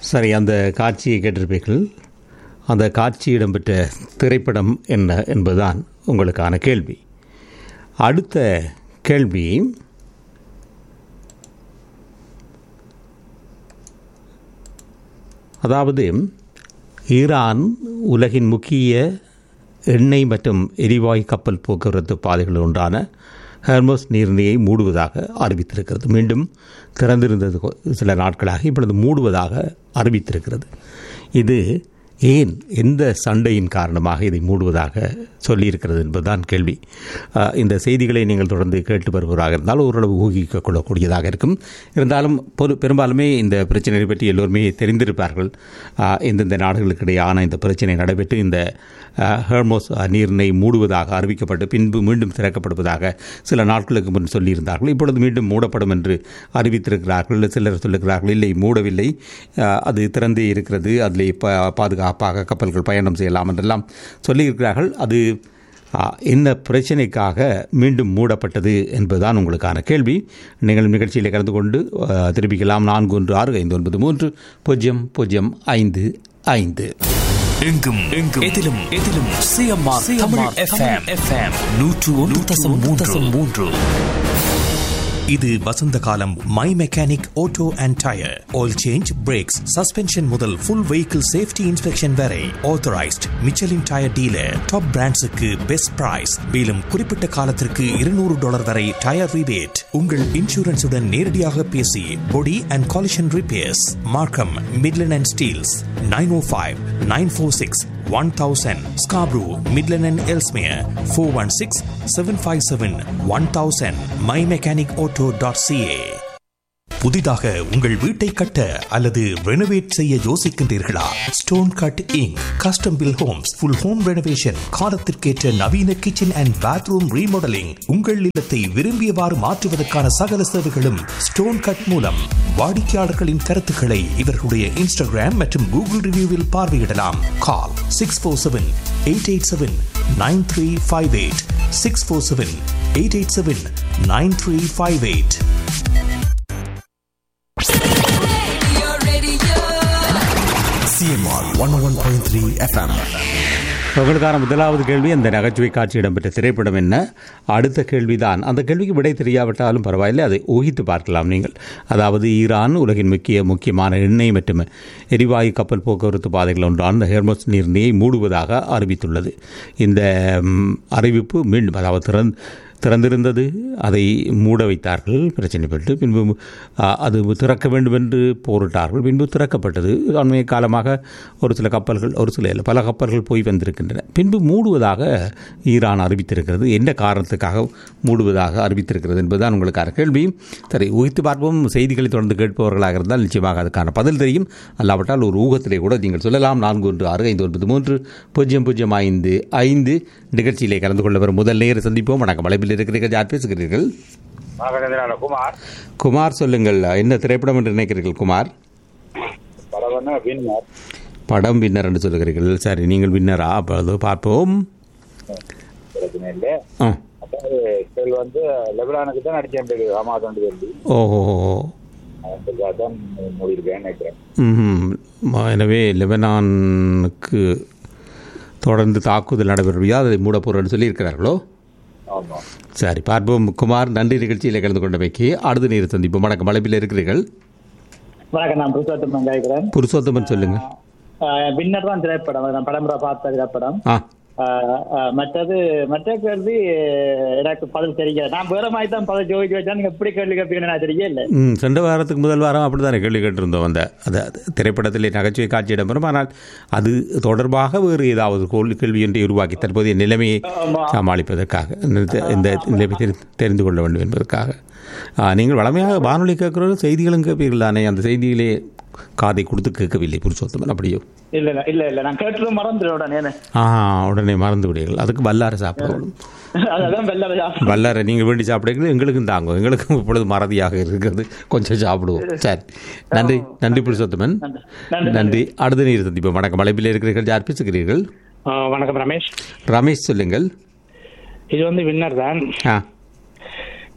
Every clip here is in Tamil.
சரி அந்த காட்சியை கேட்டிருப்பீர்கள் அந்த காட்சி இடம்பெற்ற திரைப்படம் என்ன என்பதுதான் உங்களுக்கான கேள்வி அடுத்த கேள்வி அதாவது ஈரான் உலகின் முக்கிய எண்ணெய் மற்றும் எரிவாயு கப்பல் போக்குவரத்து பாதைகள் ஒன்றான ஹெர்மோஸ் நீர்நிலையை மூடுவதாக அறிவித்திருக்கிறது மீண்டும் திறந்திருந்தது கொ- சில நாட்களாக இப்பொழுது மூடுவதாக அறிவித்திருக்கிறது இது ஏன் எந்த சண்டையின் காரணமாக இதை மூடுவதாக சொல்லியிருக்கிறது என்பதுதான் கேள்வி அஹ், இந்த செய்திகளை நீங்கள் தொடர்ந்து கேட்டு வருவதாக இருந்தால் ஓரளவு ஊகிக்க கொள்ளக்கூடியதாக இருக்கும் இருந்தாலும் பொது பெரும்பாலுமே இந்த பிரச்சனையை பற்றி எல்லோருமே தெரிந்திருப்பார்கள் அஹ், எந்தெந்த நாடுகளுக்கு இடையான இந்த பிரச்சனை நடைபெற்று இந்த அஹ், ஹெர்மோஸ் அஹ், நீரிணை மூடுவதாக அறிவிக்கப்பட்டு பின்பு மீண்டும் திறக்கப்படுவதாக சில நாட்களுக்கு முன் சொல்லியிருந்தார்கள் இப்பொழுது மீண்டும் மூடப்படும் என்று அறிவித்திருக்கிறார்கள் சிலர் சொல்லுகிறார்கள் இல்லை மூடவில்லை அஹ், அது திறந்தே இருக்கிறது அதிலே ப பாதுகாப்பாக கப்பல்கள் பயணம் செய்யலாம் என்றெல்லாம் சொல்லியிருக்கிறார்கள் அது அஹ், என்ன பிரச்சனைக்காக மீண்டும் மூடப்பட்டது என்பதுதான் உங்களுக்கான கேள்வி நீங்கள் நிகழ்ச்சியில் கலந்து கொண்டு அஹ், தெரிவிக்கலாம் நான்கு ஒன்று ஆறு ஐந்து ஒன்பது மூன்று பூஜ்ஜியம் பூஜ்ஜியம் ஐந்து ஐந்து எங்கும் எங்கும் எதிலும் எதிலும் சிஎம்ஆர் தமிழ் எஃப்எம் எஃப்எம் நூற்று ஒன்று தசம் மூன்று தசம் மூன்று இது வசந்த காலம் My Mechanic Auto and tyre oil change brakes suspension முதல் ஃபுல் வெஹிக்கிள் சேஃப்டி இன்ஸ்பெக்ஷன் வரை authorised Michelin tyre dealer top பிராண்ட்ஸுக்கு பெஸ்ட் பிரைஸ் மேலும் குறிப்பிட்ட காலத்திற்கு இருநூறு டாலர் வரை டயர் ரிபேட் உங்கள் இன்சூரன்ஸுடன் நேரடியாக பேசி body and collision repairs Markham Midland and Steeles nine O five nine four six one thousand Scarborough Midland and Ellesmere four one six seven five seven one thousand My Mechanic Auto dot CA புதிதாக உங்கள் வீட்டை கட்ட அல்லது ரெனோவேட் செய்ய யோசிக்கின்றீர்களா stone cutting custom built homes full home renovation காலத்திற்கேற்ற நவீன கிச்சன் அண்ட் பாத்ரூம் ரீமாடலிங் உங்கள் இல்லத்தை விரும்பியவாறு மாற்றுவதற்கான சகல சேவைகளும் ஸ்டோன் கட் மூலம் வாடிக்கையாளர்களின் கருத்துக்களை இவர்களுடைய இன்ஸ்டாகிராம் மற்றும் கூகுள் ரிவ்யூவில் பார்வையிடலாம் call six four seven eight eight seven nine three five eight six four seven eight eight seven nine three five eight CMR 101.3 FM. உங்களுக்கான முதலாவது கேள்வி அந்த நகைச்சுவை காட்சி இடம்பெற்ற திரைப்படம் என்ன அடுத்த கேள்விதான் அந்த கேள்விக்கு விடை தெரியாவிட்டாலும் பரவாயில்லை அதை ஊகித்து பார்க்கலாம் நீங்கள் அதாவது ஈரான் உலகின் முக்கிய முக்கியமான எண்ணெய் மற்றும் எரிவாயு கப்பல் போக்குவரத்து பாதைகள் ஒன்றான இந்த ஹெர்மோஸ் நீர்நிலையை மூடுவதாக அறிவித்துள்ளது இந்த ம், அறிவிப்பு மீண்டும் அதாவது திறந் திறந்திருந்தது அதை மூட வைத்தார்கள் பிரச்சனைப்பட்டு பின்பு ஆ, அது திறக்க வேண்டும் என்று போரிட்டார்கள் பின்பு திறக்கப்பட்டது அண்மைய காலமாக ஒரு சில கப்பல்கள் ஒரு சில இல்லை, பல கப்பல்கள் போய் வந்திருக்கின்றன பின்பு மூடுவதாக ஈரான் அறிவித்திருக்கிறது என்ன காரணத்துக்காக மூடுவதாக அறிவித்திருக்கிறது என்பதுதான் உங்களுக்கான கேள்வி சரி ஊகித்து பார்ப்போம் செய்திகளை தொடர்ந்து கேட்பவர்களாக இருந்தால் நிச்சயமாக அதுக்கான பதில் தெரியும் அல்லாவிட்டால் ஒரு ஊகத்திலே கூட நீங்கள் சொல்லலாம் நான்கு ஒன்று ஆறு ஐந்து ஒன்பது மூன்று பூஜ்ஜியம் பூஜ்ஜியம் ஐந்து ஐந்து நிகழ்ச்சியிலே கலந்து கொள்ள வரும் முதல் நேர சந்திப்போம் வணக்கம் அழைப்பில் இருக்கிறீர்கள் யார் பேசுகிறீர்கள் நாகச்சந்திரான குமார் குமார் சொல்லுங்கள் என்ன திரைப்படம் என்று நினைக்கிறீர்கள் குமார் பரவன வின்னர் படம் வின்னர் என்று சொல்லுகிறீர்கள் சரி நீங்கள் வின்னரா அப்பொழுது பார்ப்போம் பிரச்சனை இல்லை ஆ அதாவது செல் வந்து லெபனானுக்கு தான் நடிச்சேன் அமாசான் சொல்லி ஓஹோ அதுக்காக தான் முடியிருக்கேன் நினைக்கிறேன் ம்ஹும். எனவே லெபனானுக்கு தொடர்ந்து தாக்குதல் நடைபெறுவதா அதை மூடப்போறன்னு சொல்லியிருக்கிறார்களோ ஆமா சரி பார்ப்போம் குமார் நன்றி நிகழ்ச்சியில் கலந்து கொண்டமைக்கு அடுத்த நேர சந்திப்போம் வணக்கம் அழைப்பில் இருக்கிறீர்கள் வணக்கம் நான் புருஷோத்தமன் கேட்கிறேன் புருஷோத்தமன் சொல்லுங்க வின்னர் தான் திரைப்படம் நான் படம்புரா பார்த்த திரைப்படம் ஆ ஆஹ் ஆஹ் மற்றது மற்ற கேள்வி எனக்கு பதில் தெரியாது நான் வேற மாதிரி தான் பதில் ஜோதிச்சு வச்சா நீங்க எப்படி கேள்வி கேட்பீங்கன்னு நான் தெரியல ம் சென்ற வாரத்துக்கு முதல் வாரம் அப்படி தானே கேள்வி கேட்டிருந்தோம் அந்த அது அது திரைப்படத்திலே நகைச்சுவை காட்சி இடம்பெறும் ஆனால் அது தொடர்பாக வேறு ஏதாவது கோல் கேள்வி ஒன்றை உருவாக்கி தற்போதைய நிலைமையை ஆமா. சமாளிப்பதற்காக இந்த- இந்த நிலைமை தெரி- தெரிந்து கொள்ள வேண்டும் என்பதற்காக ஆ, நீங்கள் வளமையாக வானொலி கேட்குற செய்திகளும் கேட்பீர்கள் தானே அந்த செய்தியிலே காதை கொடுத்து கேட்கவில்லை புருஷோத்தமன் அப்படியோ இல்ல இல்ல இல்ல இல்ல நான் கேட்டு மறந்துடும் உடனே ஆ உடனே மறந்து விடுவீர்கள் அதுக்கு வல்லாரை சாப்பிடணும் அதான் வெள்ள வல்லாரை நீங்கள் வேண்டி சாப்பிடுறது எங்களுக்கும் தாங்கும் எங்களுக்கும் இப்பொழுது மறதியாக இருக்கிறது கொஞ்சம் சாப்பிடுவோம் சரி நன்றி நன்றி புருஷோத்தமன் நன்றி. நன்றி அடுத்த நீர் சந்திப்போம் வணக்கம் அழைப்பில் இருக்கிறீர்கள் யார் பேசுகிறீர்கள் வணக்கம் ரமேஷ் ரமேஷ் சொல்லுங்கள் இது வந்து வின்னர் தான் ஆ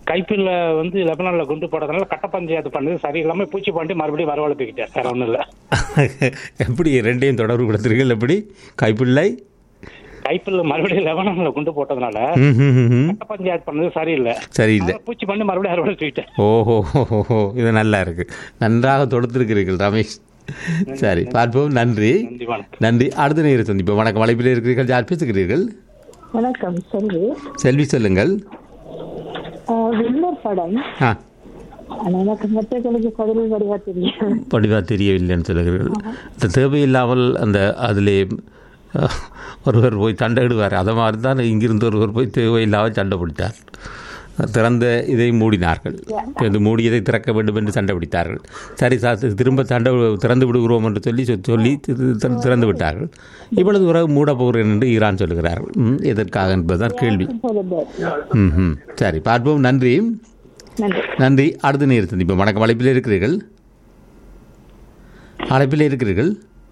கைப்பில்ல வந்து லெபனான்ல குண்டு போட்டதுனால கட்ட பஞ்சாயத்து பண்ணது சரியில்லாம பூச்சி பண்ணி மறுபடியும் வரவழைப்பிக்கிட்டேன் வேற ஒண்ணும் இல்ல எப்படி ரெண்டையும் தொடர்பு கொடுத்துருக்கீர்கள் எப்படி கைப்பிள்ளை கைப்பில்ல மறுபடியும் லெபனான்ல குண்டு போட்டதுனால ம், ம், ம், ம். கட்ட பஞ்சாயத்து பண்ணது சரியில்லை சரியில்லை அதனால பூச்சி பண்ணி மறுபடியும் வரவழைப்பிக்கிட்டேன் ஓஹோ ஓஹோ இது நல்லா இருக்கு நன்றாக தொடுத்திருக்கிறீர்கள் ரமேஷ் சரி பார்ப்போம் நன்றி நன்றி வணக்கம் நன்றி அடுத்த நேரம் சந்திப்போம் வணக்கம் வலைப்பில் இருக்கிறீர்கள் யார் பேசுகிறீர்கள் வணக்கம் செல்வி செல்வி சொல்லுங்கள் ஆஹ் வில்லர் படம் ஆ ஆனா எனக்கு மற்றவர்களுக்கு பதில் வடிவா தெரியும் படிவா தெரியவில்லைன்னு சொல்லுகிறீர்கள் இந்த தேவையில்லாமல் அந்த அதிலே அஹ், ஒருவர் போய் சண்டையிடுவார் அதை மாதிரி தான் இங்கிருந்து ஒருவர் போய் தேவையில்லாமல் சண்டை பிடித்தார் திறந்த இதை மூடினார்கள் இந்த மூடியதை திறக்க வேண்டும் என்று சண்டை பிடித்தார்கள் சரி சார் திரும்ப சண்டை திறந்து விடுகிறோம் என்று சொல்லி சொ- சொல்லி தி- தி- திறந்து விட்டார்கள் இவ்வளவு உறவு மூட போகிறேன் என்று ஈரான் சொல்கிறார்கள் ம், எதற்காக என்பதுதான் கேள்வி ம் ம் சரி பார்ப்போம் நன்றி நன்றி நன்றி அடுத்த நேரம் சந்திப்போம் வணக்கம் அழைப்பில் இருக்கிறீர்கள் அழைப்பில் இருக்கிறீர்கள்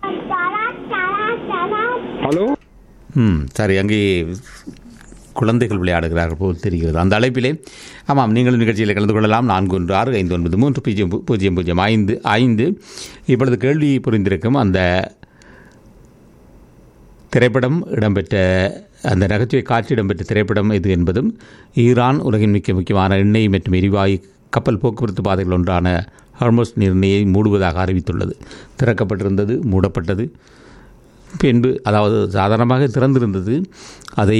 ஹலோ ம் சரி அங்கே குழந்தைகள் விளையாடுகிறார்கள் போல் தெரிகிறது அந்த அழைப்பிலே ஆமாம் நீங்கள் நிகழ்ச்சியில் கலந்து கொள்ளலாம் நான்கு ஒன்று ஆறு ஐந்து ஒன்பது மூன்று பூஜ்ஜியம் பூ- பூஜ்ஜியம் பூஜ்ஜியம் ஐந்து ஐந்து இப்பொழுது கேள்வி புரிந்திருக்கும் அந்த திரைப்படம் இடம்பெற்ற அந்த நகைச்சுவை காட்சி இடம்பெற்ற திரைப்படம் எது என்பதும் ஈரான் உலகின் மிக முக்கியமான எண்ணெய் மற்றும் எரிவாயு கப்பல் போக்குவரத்து பாதைகள் ஒன்றான ஹார்மோஸ் நிர்ணயை மூடுவதாக அறிவித்துள்ளது திறக்கப்பட்டிருந்தது மூடப்பட்டது பின்பு அதாவது சாதாரணமாக திறந்திருந்தது அதை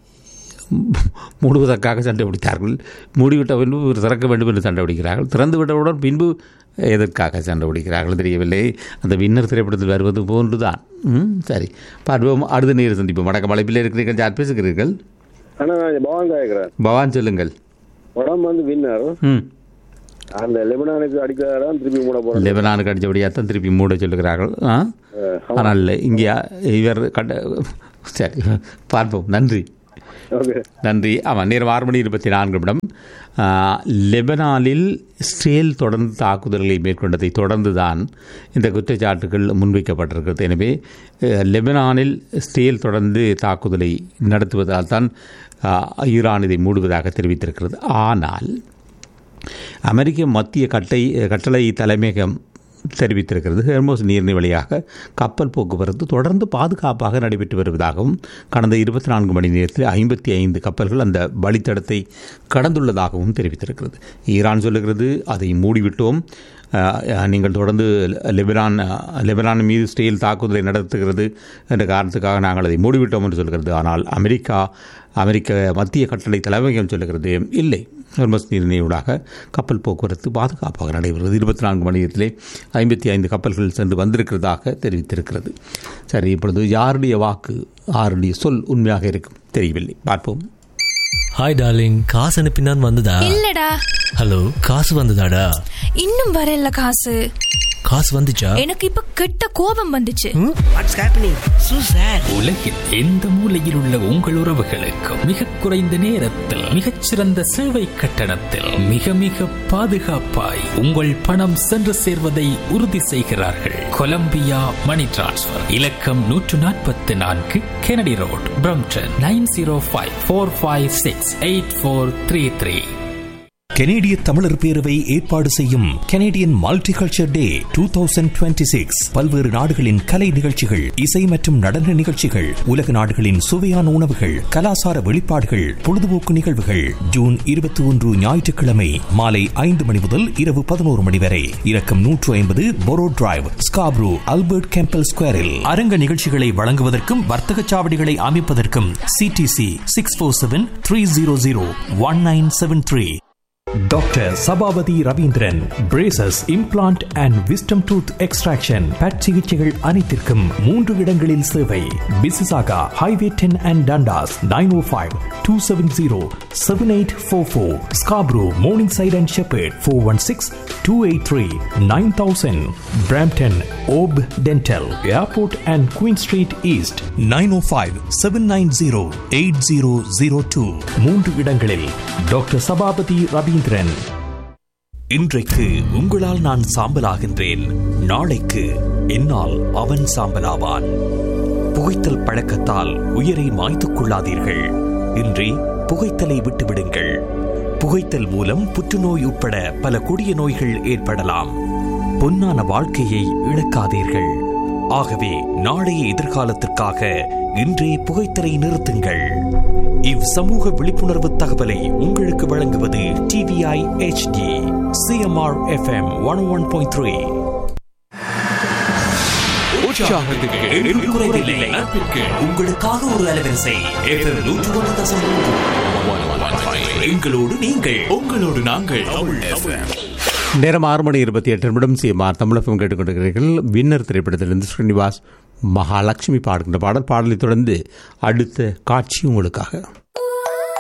மூடுவதற்காக சண்டை பிடித்தார்கள் மூடிவிட்ட பின்பு இவர் திறக்க வேண்டும் என்று சண்டை பிடிக்கிறார்கள் திறந்து விட்டவுடன் பின்பு எதற்காக சண்டை பிடிக்கிறார்கள் தெரியவில்லை அந்த வின்னர் திரைப்படத்தில் வருவது போன்றுதான் ம் சரி பார்ப்போம் அடுத்த நேரம் சந்திப்போம் வணக்கம் அழைப்பில் இருக்கிறீர்கள் யார் பேசுகிறீர்கள் ஆனா நான் பவான் கேட்கிறேன் பவான் சொல்லுங்கள் படம் வந்து வின்னர் ம் அந்த லெபனானுக்கு அடிக்கிறாராம் திருப்பி மூட போறேன் லெபனானுக்கு அடித்தபடியாக தான் திருப்பி மூட சொல்லுகிறார்கள் ஆ ஆனால் இங்கே இவர் கண்ட சரி பார்ப்போம் நன்றி ஓகே நன்றி ஆமாம் நேரம் ஆறு மணி இருபத்தி நான்கு நிமிடம் ஆ, லெபனானில் இஸ்ரேல் தொடர்ந்து தாக்குதல்களை மேற்கொண்டதை தொடர்ந்து தான் இந்த குற்றச்சாட்டுகள் முன்வைக்கப்பட்டிருக்கிறது எனவே அஹ், லெபனானில் இஸ்ரேல் தொடர்ந்து தாக்குதலை நடத்துவதால் தான் ஆ, ஈரான் இதை மூடுவதாக தெரிவித்திருக்கிறது ஆனால் அமெரிக்க மத்திய கட்டை கட்டளை தலைமையகம் தெரிவித்திருக்கிறது ஹெர்மோஸ் நீர்நிலை வழியாக கப்பல் போக்குவரத்து தொடர்ந்து பாதுகாப்பாக நடைபெற்று வருவதாகவும் கடந்த இருபத்தி நான்கு மணி நேரத்தில் ஐம்பத்தி ஐந்து கப்பல்கள் அந்த வழித்தடத்தை கடந்துள்ளதாகவும் தெரிவித்திருக்கிறது ஈரான் சொல்லுகிறது அதை மூடிவிட்டோம் அஹ், நீங்கள் தொடர்ந்து லெபனான் லெபனான் மீது ஸ்டேல் தாக்குதலை நடத்துகிறது என்ற காரணத்துக்காக நாங்கள் அதை மூடிவிட்டோம் என்று சொல்கிறது ஆனால் அமெரிக்கா அமெரிக்க மத்திய கட்டளை தலைமையகம் சொல்லுகிறது இல்லை ஹெர்மஸ் நீரிணையூடாக கப்பல் போக்குவரத்து பாதுகாப்பாக நடைபெறுகிறது இருபத்தி நான்கு மணி நேரத்திலே ஐம்பத்தி ஐந்து கப்பல்கள் சென்று வந்திருக்கிறதாக தெரிவித்திருக்கிறது சரி இப்பொழுது யாருடைய வாக்கு யாருடைய சொல் உண்மையாக இருக்கும் தெரியவில்லை பார்ப்போம் ஹாய் டார்லிங் காசு அனுப்பினான் வந்ததா இல்லடா ஹலோ காசு வந்ததாடா இன்னும் வரல காசு காசு வந்துச்சா எனக்கு இப்ப கெட்ட கோபம் வந்துச்சு உலகில் எந்த மூலையில் உள்ள உங்கள் உறவுகளுக்கு மிக குறைந்த நேரத்தில் மிகச்சிறந்த சேவை கட்டணத்தில் மிக மிக பாதுகாப்பாய் உங்கள் பணம் சென்று சேர்வதை உறுதி செய்கிறார்கள் கொலம்பியா மணி டிரான்ஸ்ஃபர் இலக்கம் நூற்று நாற்பத்தி நான்கு Kennedy road Brampton nine zero five four five six eight four three three கனேடிய தமிழர் பேரவை ஏற்பாடு செய்யும் Canadian multiculture day two thousand twenty six பல்வேறு நாடுகளின் கலை நிகழ்ச்சிகள் இசை மற்றும் நடன நிகழ்ச்சிகள் உலக நாடுகளின் சுவையான உணவுகள் கலாசார வெளிப்பாடுகள் பொழுதுபோக்கு நிகழ்வுகள் ஜூன் இருபத்தி ஒன்று ஞாயிற்றுக்கிழமை மாலை ஐந்து மணி முதல் இரவு பதினோரு மணி வரை இலக்கம் நூற்று ஐம்பது borough drive Scarborough Albert Campbell ஸ்கொயரில் அரங்க நிகழ்ச்சிகளை வழங்குவதற்கும் வர்த்தக சாவடிகளை அமைப்பதற்கும் CDC six four seven three zero zero one nine seven three doctor Sabapathy Ravindran braces implant and wisdom tooth extraction but சிகிச்சைகள் அனைத்திற்கும் மூன்று இடங்களில் சேவை Mississauga highway ten and Dundas nine O five two seven zero seven eight four four Scarborough Morningside and Sheppard four one six two eight three nine thousand Brampton ஓப் dental airport and Queen street east nine O five seven nine zero eight zero zero two மூன்று இடங்களில் டாக்டர் சபாபதி ரவீந்திரன் இன்றைக்கு உங்களால் நான் சாம்பலாகின்றேன் நாளைக்கு என்னால் அவன் சாம்பலாவான் புகைத்தல் பழக்கத்தால் உயிரை மாய்த்துக் கொள்ளாதீர்கள் இன்றி புகைத்தலை விட்டுவிடுங்கள் புகைத்தல் மூலம் புற்றுநோய் உட்பட பல கொடிய நோய்கள் ஏற்படலாம் பொன்னான வாழ்க்கையை இழக்காதீர்கள் ஆகவே நாளைய எதிர்காலத்திற்காக இன்றே புகைத்தலை நிறுத்துங்கள் இவ் சமூக விழிப்புணர்வு தகவலை உங்களுக்கு வழங்குவது TVI HD CMR FM one one point three உங்களுக்காக ஒரு அலைவரிசை FM 101.3. எங்களோடு நீங்கள் உங்களோடு நாங்கள் நேரம் ஆறு மணி இருபத்தி எட்டு நிமிடம் சிஎம்ஆர் தமிழகம் கேட்டுக்கொண்டிருக்கிறீர்கள் வின்னர் திரைப்படத்திலிருந்து ஸ்ரீனிவாஸ் மகாலட்சுமி பாடுகின்ற பாடல் பாடலை தொடர்ந்து அடுத்த காட்சி உங்களுக்காக